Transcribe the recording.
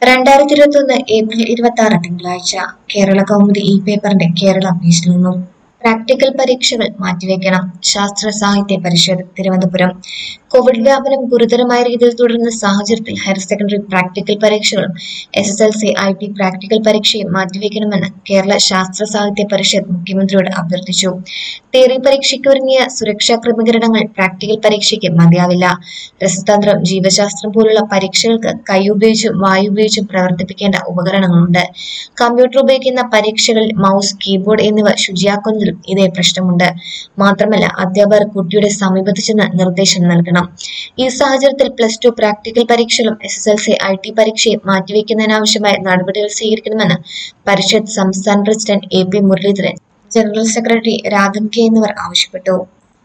രണ്ടായിരത്തി ഇരുപത്തി ഒന്ന് ഏപ്രിൽ ഇരുപത്തി ആറ് തിങ്കളാഴ്ച കേരള കൗമുദി ഈ പേപ്പറിന്റെ കേരള പേജിൽ നിന്നും പ്രാക്ടിക്കൽ പരീക്ഷകൾ മാറ്റിവെക്കണം ശാസ്ത്ര സാഹിത്യ പരിഷത്ത് തിരുവനന്തപുരം കോവിഡ് വ്യാപനം ഗുരുതരമായ രീതിയിൽ തുടരുന്ന സാഹചര്യത്തിൽ ഹയർ സെക്കൻഡറി പ്രാക്ടിക്കൽ പരീക്ഷകളും S S L C I T practical പരീക്ഷയും മാറ്റിവെക്കണമെന്ന് കേരള ശാസ്ത്ര സാഹിത്യ പരിഷത്ത് മുഖ്യമന്ത്രിയോട് അഭ്യർത്ഥിച്ചു തിയറി പരീക്ഷയ്ക്ക് ഒരുങ്ങിയ സുരക്ഷാ ക്രമീകരണങ്ങൾ പ്രാക്ടിക്കൽ പരീക്ഷയ്ക്ക് മതിയാവില്ല രസതന്ത്രം ജീവശാസ്ത്രം പോലുള്ള പരീക്ഷകൾക്ക് കൈ ഉപയോഗിച്ചും വായു ഉപയോഗിച്ചും പ്രവർത്തിപ്പിക്കേണ്ട ഉപകരണങ്ങളുണ്ട് കമ്പ്യൂട്ടർ ഉപയോഗിക്കുന്ന പരീക്ഷകളിൽ മൗസ് കീബോർഡ് എന്നിവ ശുചിയാക്കുന്നതിലും ഇതേ പ്രശ്നമുണ്ട് മാത്രമല്ല അധ്യാപകർ കുട്ടിയുടെ സമീപത്ത് ചെന്ന് നിർദ്ദേശം നൽകണം ഈ സാഹചര്യത്തിൽ പ്ലസ് ടു പ്രാക്ടിക്കൽ പരീക്ഷകളും S S L C I T പരീക്ഷയും മാറ്റിവെക്കുന്നതിനാവശ്യമായ നടപടികൾ സ്വീകരിക്കണമെന്ന് പരിഷത്ത് സംസ്ഥാന president A P Muraleedharan general secretary Raghavan K എന്നിവർ ആവശ്യപ്പെട്ടു